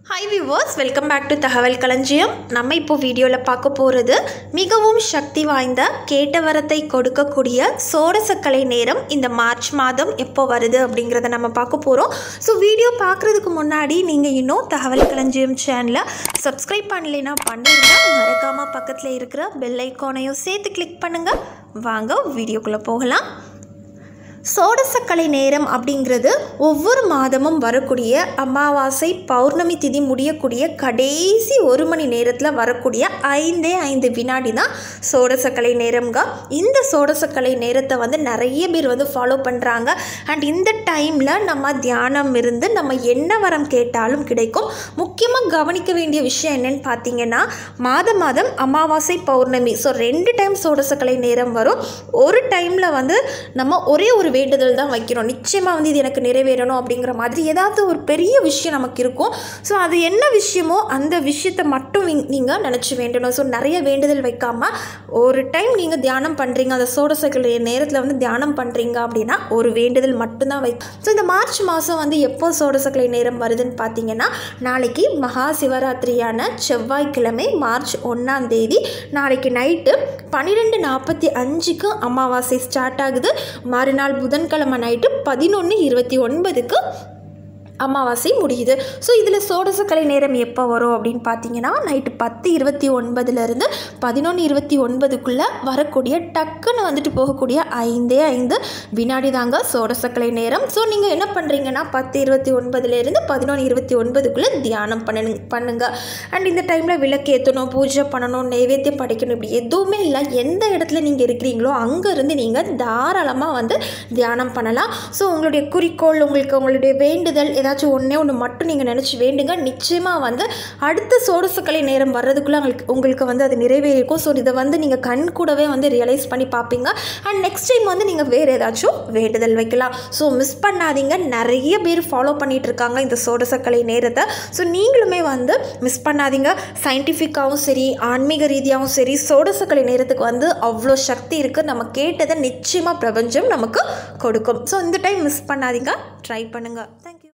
hi viewers welcome back to Thagaval Kalanjiyam நம்ம இப்போ வீடியோவில் பார்க்க போகிறது மிகவும் சக்தி வாய்ந்த கேட்ட வரத்தை கொடுக்கக்கூடிய சோடசக்கலை நேரம் இந்த மார்ச் மாதம் எப்போ வருது அப்படிங்கிறத நம்ம பார்க்க போகிறோம் ஸோ வீடியோ பார்க்குறதுக்கு முன்னாடி நீங்கள் இன்னும் தகவல் களஞ்சியம் சேனலை சப்ஸ்கிரைப் பண்ணலைன்னா பண்ணிருந்தா மறக்காமல் பக்கத்தில் இருக்கிற பெல் ஐக்கானையும் சேர்த்து கிளிக் பண்ணுங்கள் வாங்க வீடியோக்குள்ளே போகலாம் சோடசக்கலை நேரம் அப்படிங்கிறது ஒவ்வொரு மாதமும் வரக்கூடிய அமாவாசை பௌர்ணமி திதி முடியக்கூடிய கடைசி ஒரு மணி நேரத்தில் வரக்கூடிய ஐந்தே ஐந்து வினாடி தான் சோடசக்கலை நேரம்ங்க இந்த சோடசக்கலை நேரத்தை வந்து நிறைய பேர் வந்து ஃபாலோ பண்ணுறாங்க அண்ட் இந்த டைமில் நம்ம தியானம் இருந்து நம்ம என்ன வரம் கேட்டாலும் கிடைக்கும் முக்கியமாக கவனிக்க வேண்டிய விஷயம் என்னன்னு பார்த்தீங்கன்னா மாதம் மாதம் அமாவாசை பௌர்ணமி ஸோ ரெண்டு டைம் சோடசக்கலை நேரம் வரும் ஒரு டைமில் வந்து நம்ம ஒரே ஒரு வேண்டுதல் தான் வைக்கிறோம் நிச்சயமாக வந்து இது எனக்கு நிறைவேறணும் அப்படிங்கிற மாதிரி ஏதாவது ஒரு பெரிய விஷயம் நமக்கு இருக்கும் ஸோ அது என்ன விஷயமோ அந்த விஷயத்தை மட்டும் நீங்கள் நினச்சி வேண்டணும் ஸோ நிறைய வேண்டுதல் வைக்காமல் ஒரு டைம் நீங்கள் தியானம் பண்ணுறீங்க அந்த சோடசக்கலை நேரத்தில் வந்து தியானம் பண்ணுறீங்க அப்படின்னா ஒரு வேண்டுதல் மட்டும்தான் வை ஸோ இந்த மார்ச் மாதம் வந்து எப்போ சோடசக்கலை நேரம் வருதுன்னு பார்த்தீங்கன்னா நாளைக்கு மகா சிவராத்திரியான செவ்வாய்க்கிழமை மார்ச் ஒன்றாம் தேதி நாளைக்கு நைட்டு பன்னிரெண்டு நாற்பத்தி அஞ்சுக்கு அமாவாசை ஸ்டார்ட் ஆகுது மறுநாள் புதன்கிழமை நைட்டு பதினொன்று இருபத்தி ஒன்பதுக்கு அமாவாசை முடியுது ஸோ இதில் சோடசக்கலை நேரம் எப்போ வரும் அப்படின்னு பார்த்தீங்கன்னா நைட்டு பத்து இருபத்தி ஒன்பதுலேருந்து பதினொன்று இருபத்தி ஒன்பதுக்குள்ளே வரக்கூடிய டக்குன்னு வந்துட்டு போகக்கூடிய ஐந்தே ஐந்து வினாடி தாங்க சோடசக்கலை நேரம் ஸோ நீங்கள் என்ன பண்ணுறீங்கன்னா பத்து இருபத்தி ஒன்பதுலேருந்து பதினொன்று இருபத்தி ஒன்பதுக்குள்ளே தியானம் பண்ணு பண்ணுங்க அண்ட் இந்த டைமில் விளக்கு ஏற்றணும் பூஜை பண்ணணும் நைவேத்தியம் படைக்கணும் இப்படி எதுவுமே இல்லை எந்த இடத்துல நீங்கள் இருக்கிறீங்களோ அங்கேருந்து நீங்கள் தாராளமாக வந்து தியானம் பண்ணலாம் ஸோ உங்களுடைய குறிக்கோள் உங்களுக்கு உங்களுடைய வேண்டுதல் ஏதாச்சும் ஒன்றே ஒன்று மட்டும் நீங்கள் நினச்சி வேண்டுங்க நிச்சயமாக வந்து அடுத்த சோடசக்கலை நேரம் வர்றதுக்குள்ளே உங்களுக்கு உங்களுக்கு வந்து அது நிறைவேறிக்கும் ஸோ இதை வந்து நீங்கள் கண் கூடவே வந்து ரியலைஸ் பண்ணி பார்ப்பீங்க அண்ட் நெக்ஸ்ட் டைம் வந்து நீங்கள் வேறு ஏதாச்சும் வேண்டுதல் வைக்கலாம் ஸோ மிஸ் பண்ணாதீங்க நிறைய பேர் ஃபாலோ பண்ணிகிட்டு இருக்காங்க இந்த சோடசக்கலை நேரத்தை ஸோ நீங்களுமே வந்து மிஸ் பண்ணாதீங்க சயின்டிஃபிக்காகவும் சரி ஆன்மீக ரீதியாகவும் சரி சோடசக்கலை நேரத்துக்கு வந்து அவ்வளோ சக்தி இருக்குது நம்ம கேட்டதை நிச்சயமாக பிரபஞ்சம் நமக்கு கொடுக்கும் ஸோ இந்த டைம் மிஸ் பண்ணாதீங்க ட்ரை பண்ணுங்கள் தேங்க்